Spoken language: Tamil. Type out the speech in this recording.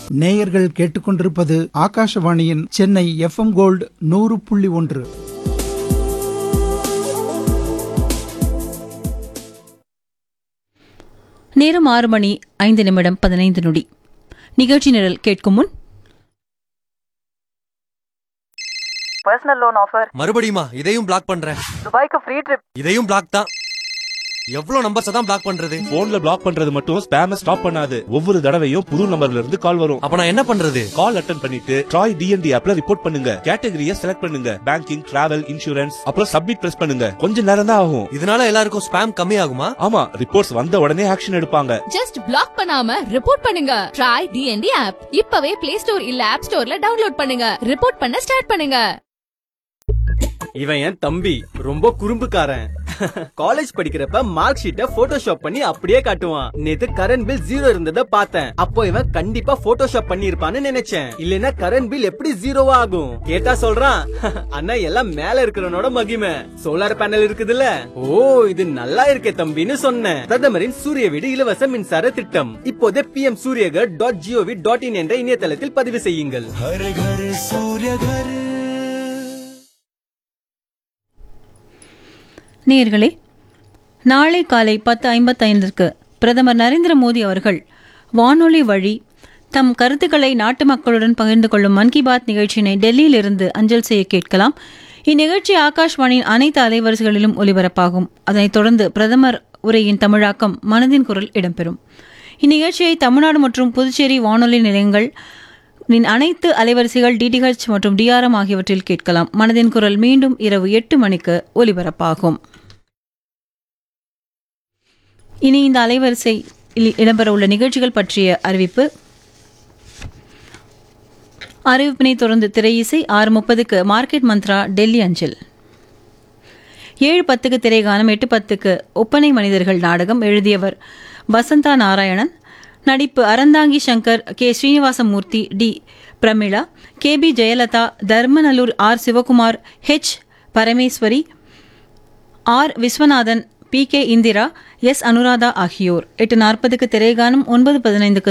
நேயர்கள் கேட்டுக்கொண்டிருப்பது ஆகாஷவாணியின் சென்னை எஃப்எம் கோல்டு நூறு புள்ளி ஒன்று நேரம் ஆறு மணி ஐந்து நிமிடம் பதினைந்து நொடி நிகழ்ச்சி நிரல் கேட்கும் முன் பர்சனல் லோன் ஆஃபர் மறுபடியுமா இதையும் பிளாக் பண்றேன் துபாய்க்கு ஃப்ரீ ட்ரிப் இதையும் பிளாக் தான் எவ்வளவு நம்பர்ஸ் தான் பிளாக் பண்றது போன்ல பிளாக் பண்றது மட்டும் ஸ்பேம ஸ்டாப் பண்ணாது ஒவ்வொரு தடவையும் புது நம்பர்ல இருந்து கால் வரும் அப்ப நான் என்ன பண்றது கால் அட்டன் பண்ணிட்டு ட்ராய் டிஎன்டி ஆப்ல ரிப்போர்ட் பண்ணுங்க கேட்டகரியை செலக்ட் பண்ணுங்க பேங்கிங் டிராவல் இன்சூரன்ஸ் அப்புறம் சப்மிட் பிரஸ் பண்ணுங்க கொஞ்ச நேரம் தான் ஆகும் இதனால எல்லாருக்கும் ஸ்பேம் கம்மி ஆகுமா ஆமா ரிப்போர்ட்ஸ் வந்த உடனே ஆக்ஷன் எடுப்பாங்க ஜஸ்ட் பிளாக் பண்ணாம ரிப்போர்ட் பண்ணுங்க ட்ரை டிஎன்டி ஆப் இப்பவே பிளே ஸ்டோர் இல்ல ஆப் ஸ்டோர்ல டவுன்லோட் பண்ணுங்க ரிப்போர்ட் பண்ண ஸ்டார்ட் பண்ணுங்க இவன் என் தம்பி ரொம்ப குறும்புக்காரன் காலேஜ் படிக்கிறப்ப மார்க் ஷீட்டை போட்டோஷாப் பண்ணி அப்படியே காட்டுவான் நேத்து கரண்ட் பில் ஜீரோ இருந்தத பார்த்தேன் அப்போ இவன் கண்டிப்பா போட்டோஷாப் பண்ணி இருப்பான்னு நினைச்சேன் இல்லனா கரண்ட் பில் எப்படி ஜீரோவா ஆகும் கேட்டா சொல்றான் அண்ணா எல்லாம் மேல இருக்கிறவனோட மகிமை சோலார் பேனல் இருக்குதுல்ல ஓ இது நல்லா இருக்கே தம்பின்னு சொன்னேன் பிரதமரின் சூரிய வீடு இலவச மின்சார திட்டம் இப்போதே P M Suryaghar dot GOV dot in என்ற இணையதளத்தில் பதிவு செய்யுங்கள் நேயர்களே நாளை காலை பத்து ஐம்பத்தைந்திற்கு பிரதமர் நரேந்திர மோடி அவர்கள் வானொலி வழி தம் கருத்துக்களை நாட்டு மக்களுடன் பகிர்ந்து கொள்ளும் மன் கி பாத் நிகழ்ச்சியினை டெல்லியிலிருந்து அஞ்சல் செய்ய கேட்கலாம் இந்நிகழ்ச்சி ஆகாஷ்வாணியின் அனைத்து அலைவரிசைகளிலும் ஒலிபரப்பாகும் அதனைத் தொடர்ந்து பிரதமர் உரையின் தமிழாக்கம் மனதின் குரல் இடம்பெறும் இந்நிகழ்ச்சியை தமிழ்நாடு மற்றும் புதுச்சேரி வானொலி நிலையங்கள் நின் அனைத்து அலைவரிசைகள் டிடிஹெச் மற்றும் டிஆர்எம் ஆகியவற்றில் கேட்கலாம் மனதின் குரல் மீண்டும் இரவு எட்டு மணிக்கு ஒலிபரப்பாகும் இனி இந்த அலைவரிசையில் இடம்பெறவுள்ள நிகழ்ச்சிகள் பற்றிய அறிவிப்பு அறிவிப்பினை தொடர்ந்து திரையிசை ஆறு முப்பதுக்கு மார்க்கெட் மந்த்ரா டெல்லி அஞ்சல் ஏழு பத்துக்கு திரைகானம் எட்டு பத்துக்கு ஒப்பனை மனிதர்கள் நாடகம் எழுதியவர் வசந்தா நாராயணன் நடிப்பு Aranthangi Shankar K Srinivasamurthy T Pramila K P Jayalatha Dharmanallur R Sivakumar H Parameswari R Viswanathan P K Indira S Anuradha ஆகியோர் எட்டு நாற்பதுக்கு திரைகானம் ஒன்பது பதினைந்துக்கு